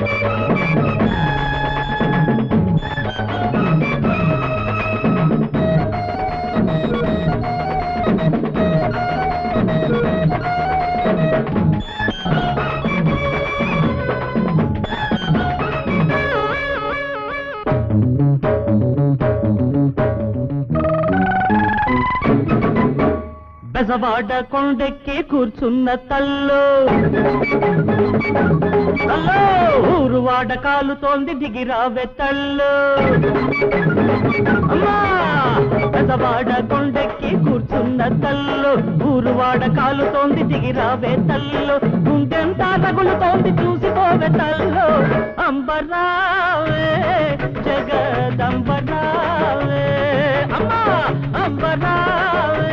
బెజవాడ కొండెక్కి కూర్చున్న తల్లు తల్లో ఊరువాడ కాలుతోంది దిగిరావే తల్లు అమ్మా బెజవాడ కొండెక్కి కూర్చున్న తల్లు ఊరువాడ కాలుతోంది దిగిరావే తల్లు గుండెంతా రగులుతోంది చూసిపోవే తల్లు అంబరావే జగదంబరావే అమ్మా అంబరావే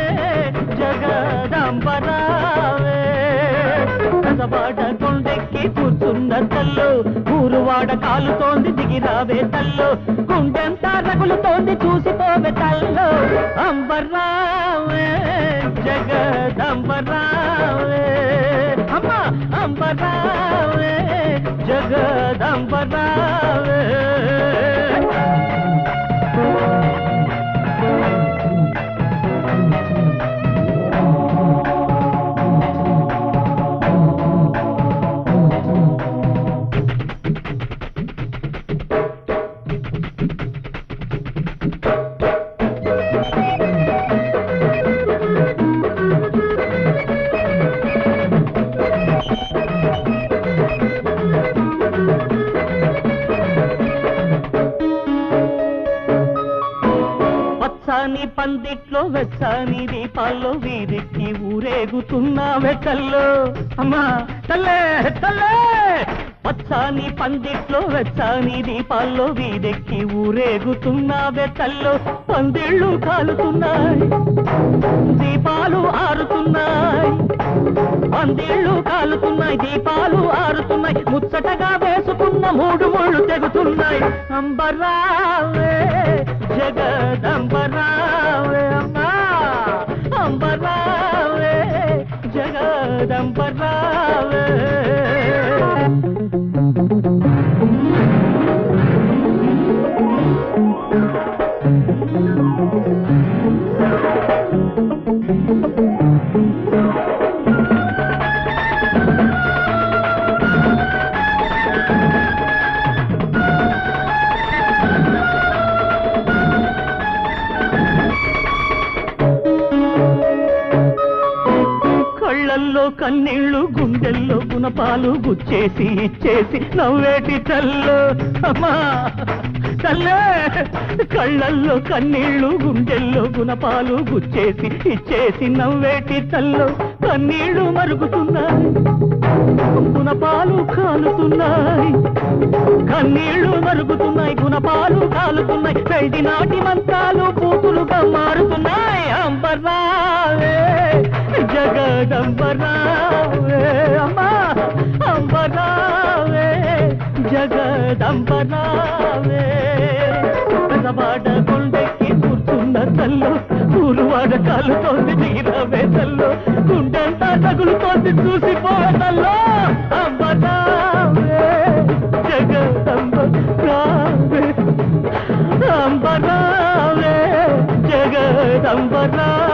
జగదంబరావే కసవాడ కొండెక్కి కూర్చున్న తల్లు ఊరువాడ కాలుతోంది దిగిరావే తల్లు గుండెంతా రగులుతోంది చూసిపోవే తల్లు అంబరావే జగదంబరావే అమ్మా అంబరావే జగదంబరావే పచ్చని పందిట్లో వెచ్చని దీపాల్లో వీరికి ఊరేగుతున్న వెచ్చల్లో అమ్మా తల్లే తల్లే పచ్చని పందిట్లో వెచ్చని దీపాల్లో వీరెక్కి ఊరేగుతున్న వెచ్చల్లో పందిళ్ళు కాలుతున్నాయి దీపాలు ఆరుతున్నాయి పందిళ్ళు కాలుతున్నాయి దీపాలు ఆరుతున్నాయి ముచ్చటగా వేసుకున్న మూడు ముళ్ళు తెగుతున్నాయి అంబరావే జగదంబరావే అమ్మా అంబరావే జగదంబరావే కళ్ళల్లో కన్నీళ్లు గుండెల్లో గుణపాలు గుచ్చేసి ఇచ్చేసి నవ్వేటి తల్లు అమ్మా తల్లే కళ్ళల్లో కన్నీళ్లు గుండెల్లో గుణపాలు గుచ్చేసి ఇచ్చేసి నవ్వేటి తల్లు కన్నీళ్లు మరుగుతున్నాయి గుణపాలు కాలుతున్నాయి కన్నీళ్లు మరుగుతున్నాయి గుణపాలు కాలుతున్నాయి పెళ్లి నాటి మంత్రాలు కూతురుగా మారుతున్నాయి అంబరావే జగదంబరావే అమ్మా అంబరావే జగదంబరావే పెదవాడ కొండెక్కి కూర్చున్న తల్లు పూలువాడ కాలుతోంది దిగినవే తల్లు గుండెంతా తగులుతోంది చూసిపోవే తల్లు అంబరావే జగదంబరావే అంబరావే జగదంబరావే